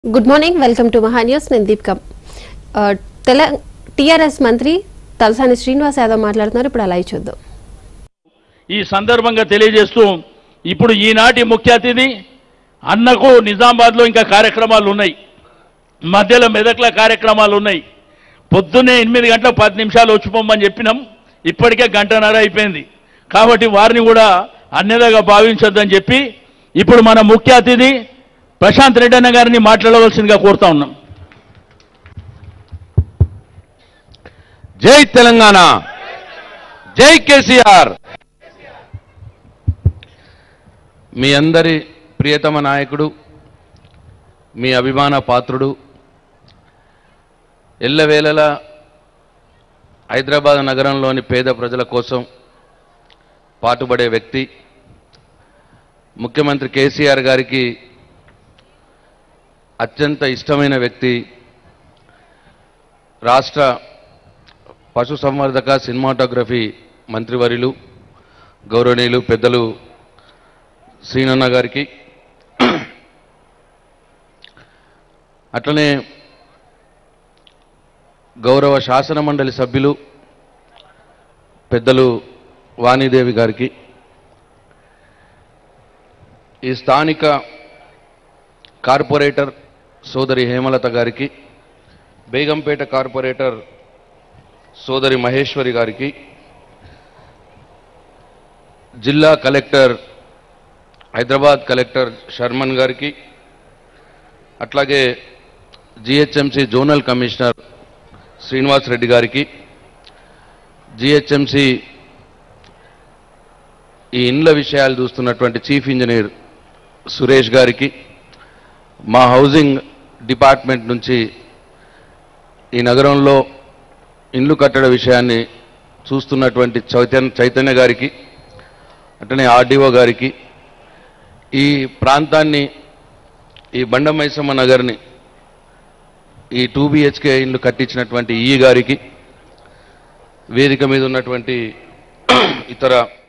good morning welcome to Maha news నేను దీపిక ఆ, తెల టీఆర్ఎస్ మంత్రి తలసాని శ్రీనివాస్ యాదవ్ మాట్లాడుతున్నారు ఇప్పుడు అలా చూద్దాం ఈ సందర్భంగా తెలియజేస్తూ ఇప్పుడు ఈనాటి ముఖ్య అతిథి అన్నకు నిజామాబాద్లో ఇంకా కార్యక్రమాలు ఉన్నాయి మధ్యలో మెదక్ల కార్యక్రమాలు ఉన్నాయి పొద్దున్నే ఎనిమిది గంటల పది నిమిషాలు వచ్చిపోమని చెప్పినాం ఇప్పటికే గంటన్నర అయిపోయింది కాబట్టి వారిని కూడా అన్యదగా భావించొద్దని చెప్పి ఇప్పుడు మన ముఖ్య అతిథి ప్రశాంత్ రెడ్డి అన్న గారిని మాట్లాడవలసిందిగా కోరుతా ఉన్నాం జై తెలంగాణ జై కేసీఆర్ మీ అందరి ప్రియతమ నాయకుడు మీ అభిమాన పాత్రుడు ఎల్లవేళలా హైదరాబాద్ నగరంలోని పేద ప్రజల కోసం పాటుపడే వ్యక్తి ముఖ్యమంత్రి కేసీఆర్ గారికి అత్యంత ఇష్టమైన వ్యక్తి రాష్ట్ర పశుసంవర్ధక సినిమాటోగ్రఫీ మంత్రివర్యులు గౌరవనీయులు పెద్దలు శ్రీనన్న గారికి అట్లనే గౌరవ శాసన మండలి సభ్యులు పెద్దలు వాణిదేవి గారికి ఈ స్థానిక కార్పొరేటర్ సోదరి హేమలత గారికి బేగంపేట కార్పొరేటర్ సోదరి మహేశ్వరి గారికి జిల్లా కలెక్టర్ హైదరాబాద్ కలెక్టర్ శర్మన్ గారికి అట్లాగే GHMC zonal commissioner Srinivas Reddy గారికి జిహెచ్ఎంసి ఈ ఇండ్ల విషయాలు చూస్తున్నటువంటి చీఫ్ ఇంజనీర్ సురేష్ గారికి మా హౌసింగ్ డిపార్ట్మెంట్ నుంచి ఈ నగరంలో ఇండ్లు కట్టడ విషయాన్ని చూస్తున్నటువంటి చైతన్య చైతన్య గారికి అట్లనే ఆర్డీఓ గారికి ఈ ప్రాంతాన్ని ఈ బండమైసమ్మ నగర్ని ఈ టూ బిహెచ్కే ఇండ్లు కట్టించినటువంటి ఈ గారికి వేదిక మీద ఉన్నటువంటి ఇతర